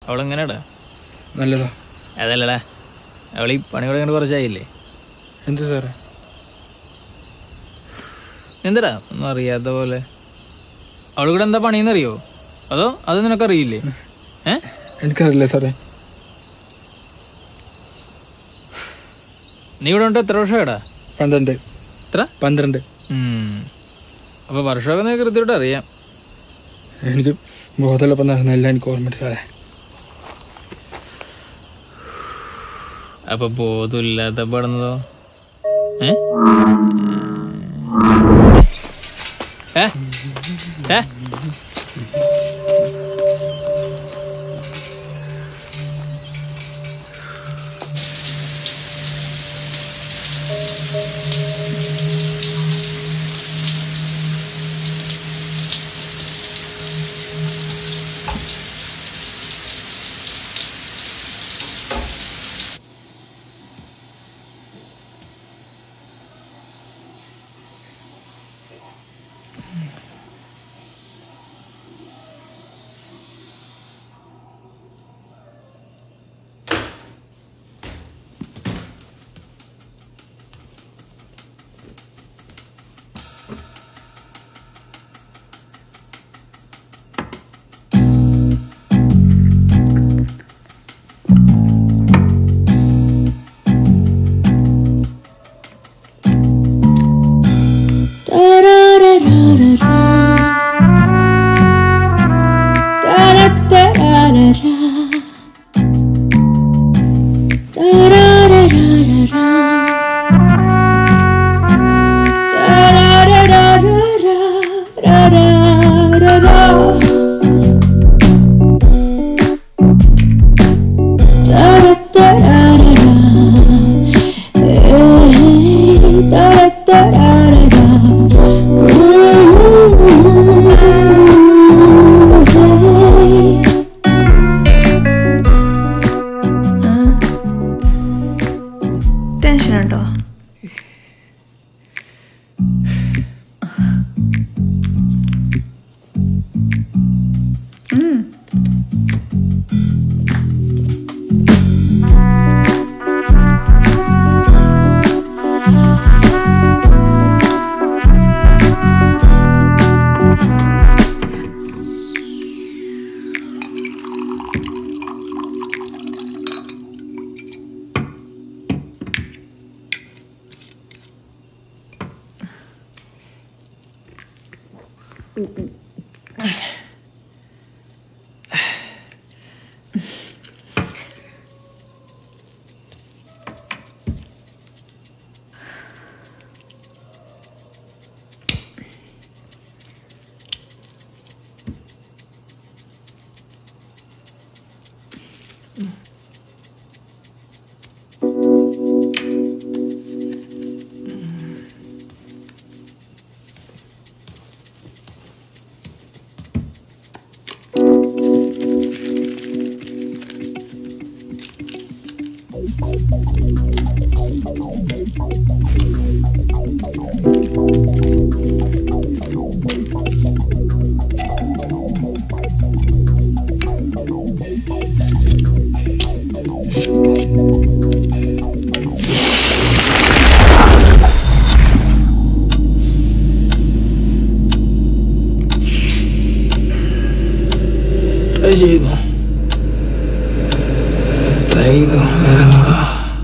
അവളെങ്ങനെയാടാ നല്ലതാ അതല്ലടാ അവൾ ഈ പണി കൊടുക്കേണ്ട കുറച്ചായില്ലേ എന്ത് സാറേ എന്തിടാ ഒന്നും അറിയാത്ത പോലെ അവൾ കൂടെ എന്താ പണിയെന്നറിയോ അതോ അത് നിനക്കറിയില്ലേ ഏ എനിക്കറിയില്ല സാറേ നീ ഇവിടെ ഉണ്ട് എത്ര വർഷമാടാ പന്ത്രണ്ട് എത്ര പന്ത്രണ്ട് അപ്പോൾ വർഷമൊക്കെ നിനക്ക് കൃത്യമായിട്ട് അറിയാം എനിക്ക് ബോധമുള്ളപ്പോൾ നടന്ന എല്ലാം എനിക്ക് ഓർമ്മയുണ്ട് സാറേ അപ്പൊ ബോധമില്ലാത്ത പെടുന്നതോ ഏ ഏ? ഏ? ടെൻഷൻ ഉണ്ടോ ഉം. ട്രൈ ചെയ്യുന്നു ട്രൈ ചെയ്തു വേറെ നോടാ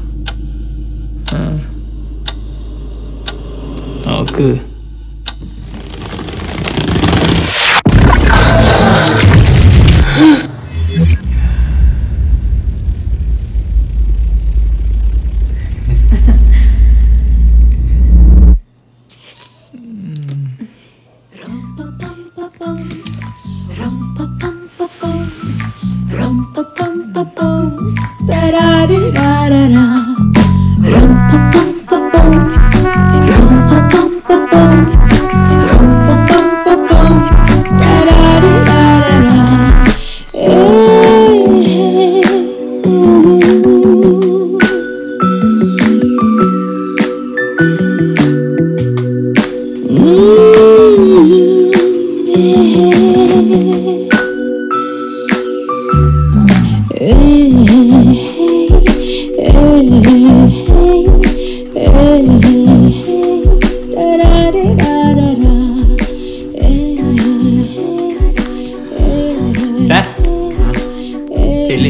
നോക്ക് ചെല്ലി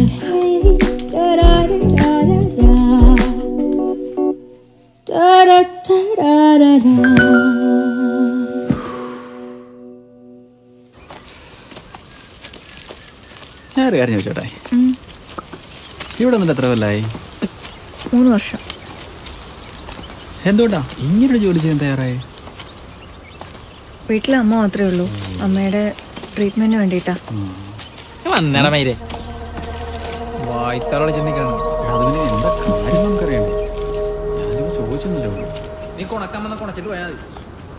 ഞാൻ ഒരു കാര്യം ചോദിച്ചോട്ടെ ഇവിടെ വന്നിട്ട് എത്ര കൊല്ലായി മൂന്ന് വർഷം എന്തുകൊണ്ടാ ഇങ്ങനൊരു ജോലി ചെയ്യാൻ തയ്യാറായി വീട്ടിലെ അമ്മ മാത്രമേ ഉള്ളൂ അമ്മയുടെ ട്രീറ്റ്മെന്റിന് വേണ്ടിയിട്ടാ വന്നട മൈരെ വായ്ത്താറോടെ ചിന്തിക്കണം എടാ, അത് പിന്നെ എന്താ കാര്യം നമുക്കറിയണ്ടേ ഞാനിപ്പോ ചോദിച്ചെന്നല്ലേ ഉള്ളൂ നീ കൊണക്കാൻ വന്ന കൊണച്ചിട്ട് പോയാൽ മതി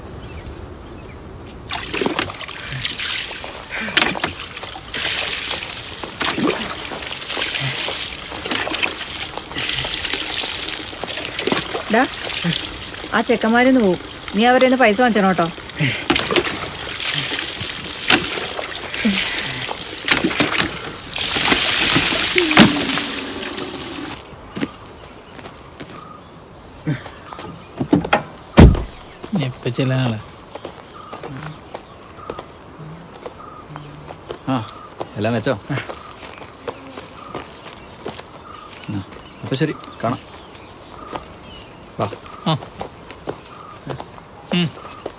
ഡാ ആ ചെക്കന്മാരിന്ന് പോവും നീ അവരെ നിന്ന് പൈസ വാങ്ങിച്ചോ കേട്ടോ ഇപ്പൊ ചില ആളെ ആ എല്ലാം വെച്ചോ ആ, അപ്പൊ ശരി കാണാം വാ ആ ഉം.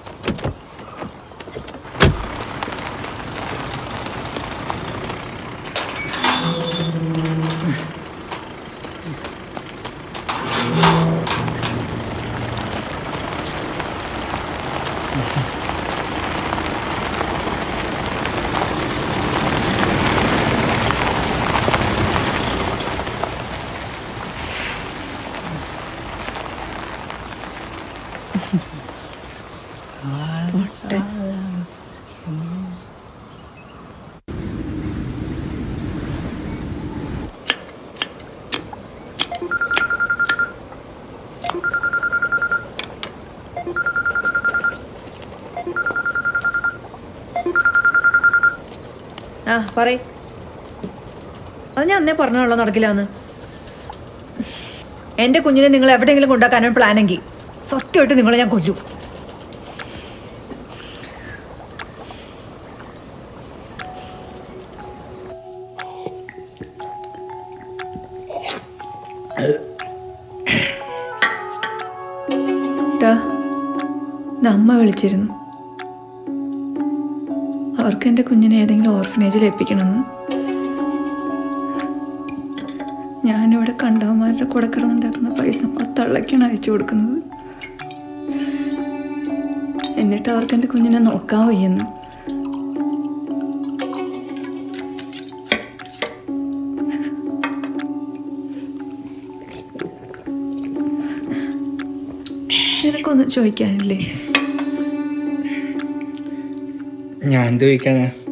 ആ പറയ് അത് ഞാൻ അന്നേ പറഞ്ഞോളൂ നടക്കില്ലാന്ന് എന്റെ കുഞ്ഞിനെ നിങ്ങൾ എവിടെയെങ്കിലും കൊണ്ടാക്കാനാണ് പ്ലാനെങ്കിൽ സത്യമായിട്ട് നിങ്ങളെ ഞാൻ കൊല്ലും ട്ടാ, ഇന്ന് അമ്മ വിളിച്ചിരുന്നു അവർക്ക് എൻ്റെ കുഞ്ഞിനെ ഏതെങ്കിലും ഓർഫനേജിൽ ഏൽപ്പിക്കണമെന്ന് ഞാനിവിടെ കണ്ടവന്മാരുടെ കൂടെ കിടന്നുണ്ടാക്കുന്ന പൈസ ആ തള്ളക്കാണ് അയച്ചു കൊടുക്കുന്നത് എന്നിട്ട് അവർക്ക് എൻ്റെ കുഞ്ഞിനെ നോക്കാൻ വയ്യെന്ന് നിനക്കൊന്നും ചോദിക്കാനില്ലേ ഞാൻ എന്ത് ചോദിക്കാനാ